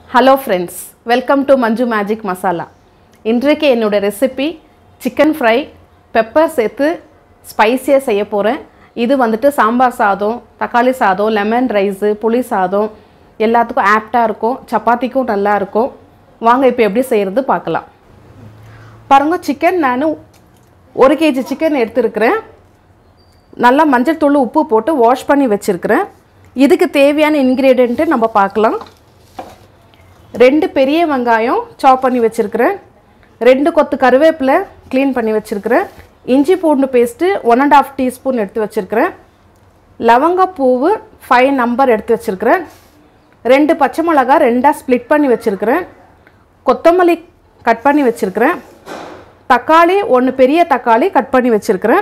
hello friends welcome to Manju magic masala இன்றைக்கு என்னோடய recipe chicken fry pepper சேர்த்து ஸ்பைஸியாக செய்ய போகிறேன் இது வந்துட்டு சாம்பார் சாதம் தக்காளி சாதம் லெமன் ரைஸு புளி சாதம் எல்லாத்துக்கும் ஆப்டாக இருக்கும் சப்பாத்திக்கும் நல்லா இருக்கும் வாங்க இப்போ எப்படி செய்கிறது பார்க்கலாம் பாருங்க சிக்கன் நான் ஒரு கேஜி சிக்கன் எடுத்துருக்கிறேன் நல்லா மஞ்சள் தூள் உப்பு போட்டு வாஷ் பண்ணி வச்சுருக்கிறேன் இதுக்கு தேவையான இன்க்ரீடியண்ட்டு நம்ம பார்க்கலாம் ரெண்டு பெரிய வெங்காயம் சாப் பண்ணி வச்சுருக்கிறேன் ரெண்டு கொத்து கருவேப்பிலை க்ளீன் பண்ணி வச்சுருக்கிறேன் இஞ்சி பூண்டு paste one and half teaspoon எடுத்து வச்சுருக்கிறேன் லவங்கப்பூவு ஃபைவ் நம்பர் எடுத்து வச்சுருக்கிறேன் ரெண்டு பச்சை மிளகா ரெண்டாக ஸ்ப்ளிட் பண்ணி வச்சுருக்கிறேன் கொத்தமல்லி கட் பண்ணி வச்சுருக்கிறேன் தக்காளி ஒன்று பெரிய தக்காளி கட் பண்ணி வச்சுருக்கிறேன்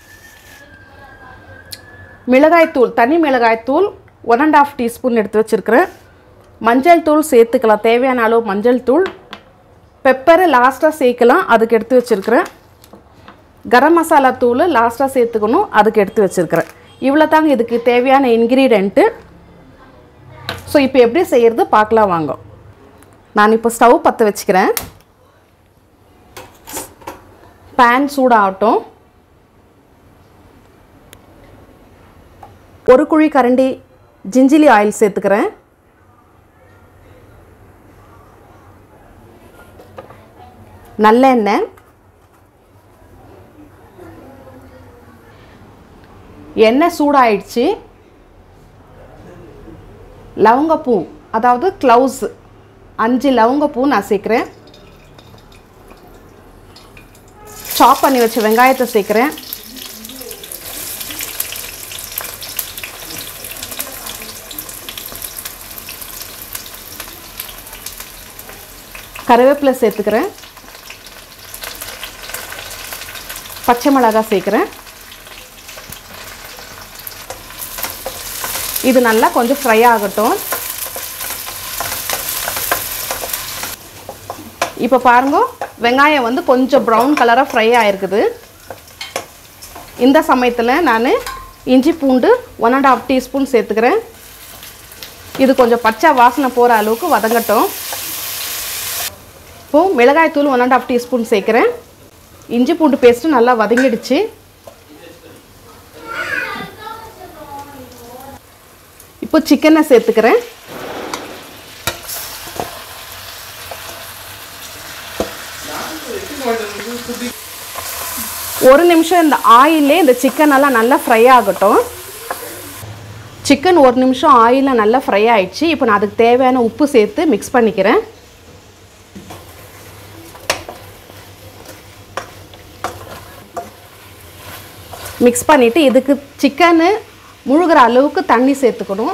மிளகாய்த்தூள் தனி மிளகாய்த்தூள் ஒன் அண்ட் ஆஃப் டீஸ்பூன் எடுத்து வச்சுருக்கிறேன் மஞ்சள் தூள் சேர்த்துக்கலாம் தேவையான அளவு மஞ்சள் தூள் பெப்பரை லாஸ்ட்டாக சேர்க்கலாம் அதுக்கு எடுத்து வச்சுருக்கிறேன் கரம் மசாலா தூள் லாஸ்ட்டாக சேர்த்துக்கணும் அதுக்கு எடுத்து வச்சுருக்கிறேன் இவ்வளோ தாங்க இதுக்கு தேவையான இன்க்ரீடியண்ட்டு ஸோ இப்போ எப்படி செய்கிறது பார்க்கலாம் வாங்க நான் இப்போ ஸ்டவ் பற்ற வச்சுக்கிறேன் பேன் சூடாகட்டும் ஒரு குழி கரண்டி ஜிஞ்சிலி ஆயில் சேர்த்துக்கிறேன் நல்லெண்ணெய் எண்ணெய் சூடாயிடுச்சு லவங்கப்பூ அதாவது க்ளவுஸ் அஞ்சு லவங்கப்பூ நான் சேர்க்குறேன் சாப் பண்ணி வச்ச வெங்காயத்தை சேர்க்குறேன் கருவேப்பிலை சேர்த்துக்கிறேன் பச்சை மிளகாய் சேர்க்குறேன் இது நல்லா கொஞ்சம் ஃப்ரை ஆகட்டும் இப்போ பாருங்க வெங்காயம் வந்து கொஞ்சம் ப்ரௌன் கலராக ஃப்ரை ஆகிருக்குது இந்த சமயத்தில் நான் இஞ்சி பூண்டு ஒன் அண்ட் ஆஃப் டீஸ்பூன் சேர்த்துக்கிறேன் இது கொஞ்சம் பச்சை வாசனை போகிற அளவுக்கு வதங்கட்டும் இப்போது மிளகாய் தூள் ஒன் அண்ட் ஆஃப் டீஸ்பூன் சேர்க்குறேன் இஞ்சி பூண்டு பேஸ்ட்டு நல்லா வதங்கிடுச்சு இப்போ சிக்கனை சேர்த்துக்கிறேன் ஒரு நிமிஷம் இந்த ஆயிலே இந்த சிக்கன் எல்லாம் நல்லா ஃப்ரை ஆகட்டும் சிக்கன் ஒரு நிமிஷம் ஆயிலில் நல்லா ஃப்ரை ஆயிடுச்சு இப்போ நான் அதுக்கு தேவையான உப்பு சேர்த்து மிக்ஸ் பண்ணிக்கிறேன் மிக்ஸ் பண்ணிவிட்டு இதுக்கு சிக்கனு முழுகிற அளவுக்கு தண்ணி சேர்த்துக்கணும்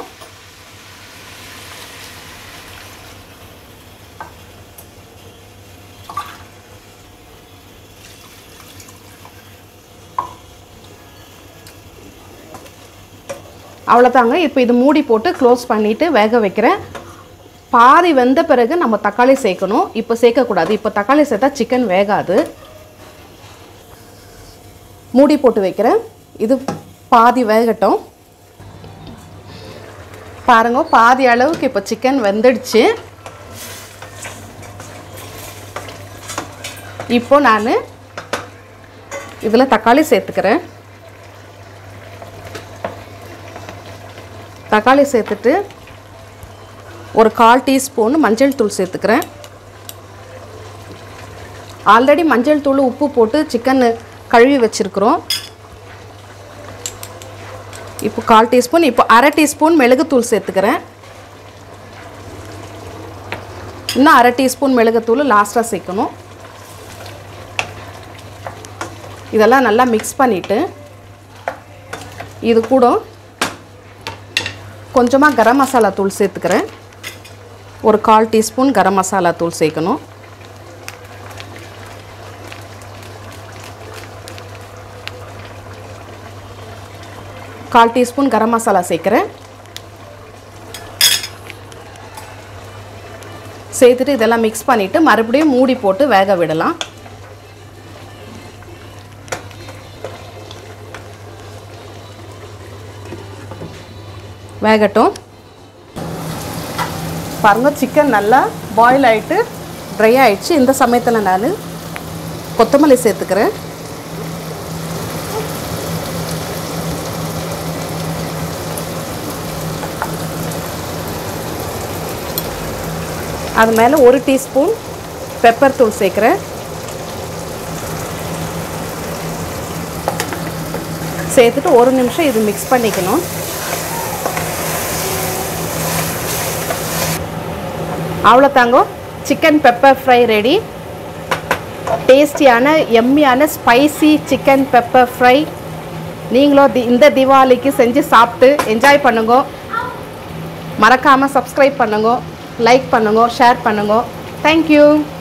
அவ்வளோதாங்க இப்போ இது மூடி போட்டு க்ளோஸ் பண்ணிவிட்டு வேக வைக்கிறேன் பாதி வெந்த பிறகு நம்ம தக்காளி சேர்க்கணும் இப்போ சேர்க்கக்கூடாது இப்போ தக்காளி சேர்த்தா சிக்கன் வேகாது மூடி போட்டு வைக்கிறேன் இது பாதி வேகட்டும் பாருங்க பாதி அளவுக்கு இப்போ சிக்கன் வெந்துடுச்சு இப்போ நான் இதில் தக்காளி சேர்த்துக்கிறேன் தக்காளி சேர்த்துட்டு ஒரு கால் டீஸ்பூன் மஞ்சள் தூள் சேர்த்துக்கிறேன் ஆல்ரெடி மஞ்சள் தூள் உப்பு போட்டு சிக்கன் கழுவி வச்சுருக்குறோம் இப்போ கால் டீஸ்பூன் இப்போ அரை டீஸ்பூன் மிளகுத்தூள் சேர்த்துக்கிறேன் இன்னும் அரை டீஸ்பூன் மிளகுத்தூள் லாஸ்ட்டாக சேர்க்கணும் இதெல்லாம் நல்லா மிக்ஸ் பண்ணிவிட்டு இது கூட கொஞ்சமாக கரம் மசாலா தூள் சேர்த்துக்கிறேன் ஒரு கால் டீஸ்பூன் கரம் மசாலா தூள் சேர்க்கணும் கால் டீஸ்பூன் கரம் மசாலா சேர்க்குறேன் சேர்த்துட்டு இதெல்லாம் மிக்ஸ் பண்ணிவிட்டு மறுபடியும் மூடி போட்டு வேக விடலாம் வேகட்டும் பாருங்கள் சிக்கன் நல்லா பாயில் ஆகிட்டு ட்ரை ஆயிடுச்சு இந்த சமயத்தில் நான் கொத்தமல்லி சேர்த்துக்கிறேன் அது மேலே ஒரு டீஸ்பூன் பெப்பர் தூள் சேர்க்குறேன் சேர்த்துட்டு ஒரு நிமிஷம் இது மிக்ஸ் பண்ணிக்கணும் அவ்வளோ தாங்கோ சிக்கன் பெப்பர் ஃப்ரை ரெடி டேஸ்டியான எம்மியான ஸ்பைசி சிக்கன் பெப்பர் ஃப்ரை நீங்களும் தி இந்த தீபாவளிக்கு செஞ்சு சாப்பிட்டு என்ஜாய் பண்ணுங்க மறக்காமல் சப்ஸ்கிரைப் பண்ணுங்க லைக் பண்ணுங்க ஷேர் பண்ணுங்க தேங்க்யூ